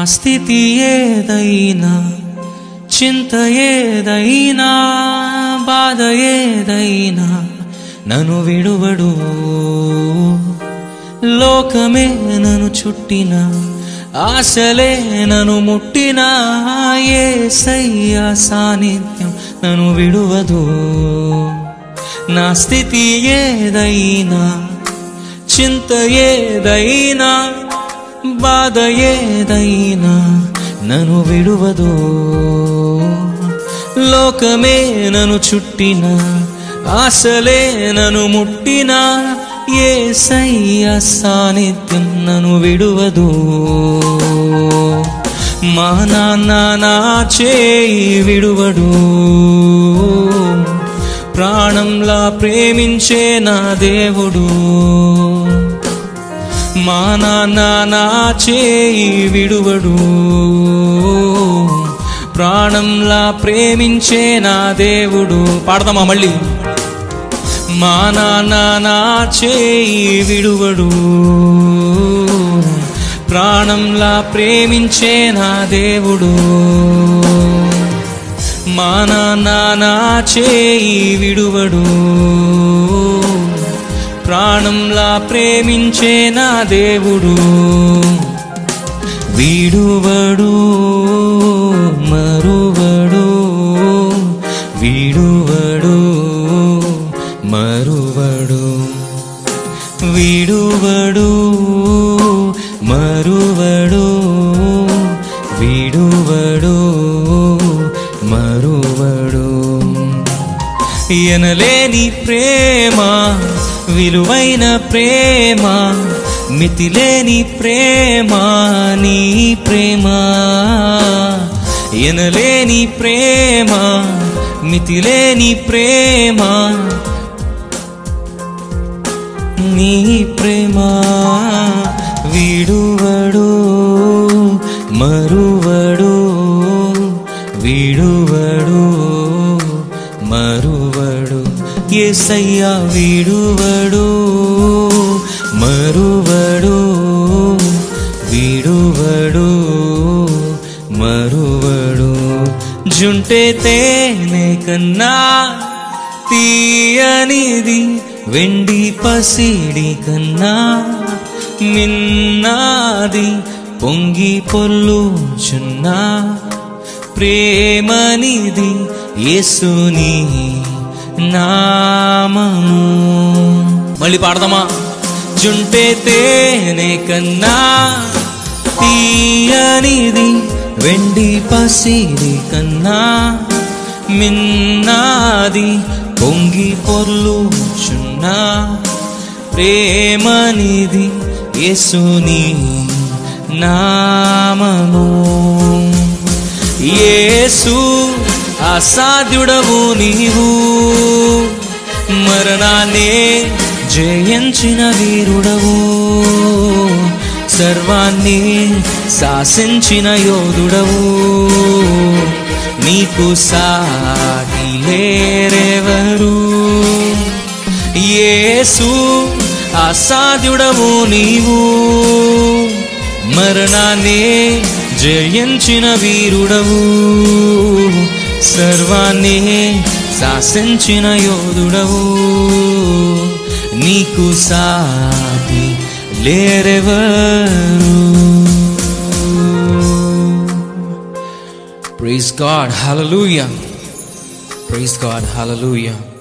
స్థితి ఏదైనా చింత ఏదైనా బాధ ఏదైనా నన్ను విడువడు లోకమే నన్ను చుట్టిన ఆశలే నన్ను ముట్టిన ఏసయ్య సాన్నిధ్యం నన్ను విడువదు నా స్థితి ఏదైనా చింత ఏదైనా బాధ ఏదైనా నన్ను విడువదు లోకమే నన్ను చుట్టిన ఆశలే నన్ను ముట్టిన ఏసయ్య సాన్నిధ్యం నన్ను విడువదు మా నాన్న నా చేయి విడువడు ప్రాణంలా ప్రేమించే నా దేవుడు మా నాన్న నా చేయి విడువడు ప్రాణంలా ప్రేమించే నా దేవుడు పాడదామా మళ్ళీ మా నాన్న నా చేయి విడువడు ప్రాణంలా ప్రేమించే నా దేవుడు మా నాన్న నా చేయి విడువడు ప్రాణంలా ప్రేమించే నా దేవుడు విడువడు మరువడు విడువడు మరువడు విడువడు మరువడు విడువడు మరువడు ఎనలేని ప్రేమ విలువైన ప్రేమ మితిలేని ప్రేమ నీ ప్రేమ ఎనలేని ప్రేమ మితిలేని ప్రేమ నీ ప్రేమ విడువడు మరువడు విడువడు మరువడు ఎసయ్యా విడువడు మరువడు విడువడు మరువడు జుంటే తేనె కన్నా తీయనిది వెండి పసిడి కన్నా మిన్నాది పొంగి పొల్లుచున్నా ప్రేమనిది యేసుని నామము మళ్ళీ పాడదామా జుంటే తేనె కన్నా తీయనిది వెండి పసిడి కన్నా మిన్నాది పొంగి పొర్లుచున్నా ప్రేమనిది యేసుని నామము యేసు అసాధ్యుడవు నీవు మరణాన్నే జయించిన వీరుడవు సర్వాన్ని శాసించిన యోధుడవు నీకు సాటి లేరెవరు యేసు అసాధ్యుడవు నీవు మరణాన్ని జయించిన వీరుడవు సర్వాన్ని శాసించిన యోధుడవు నీకు సాటి లేరెవరు praise God hallelujah praise God హల్లెలూయా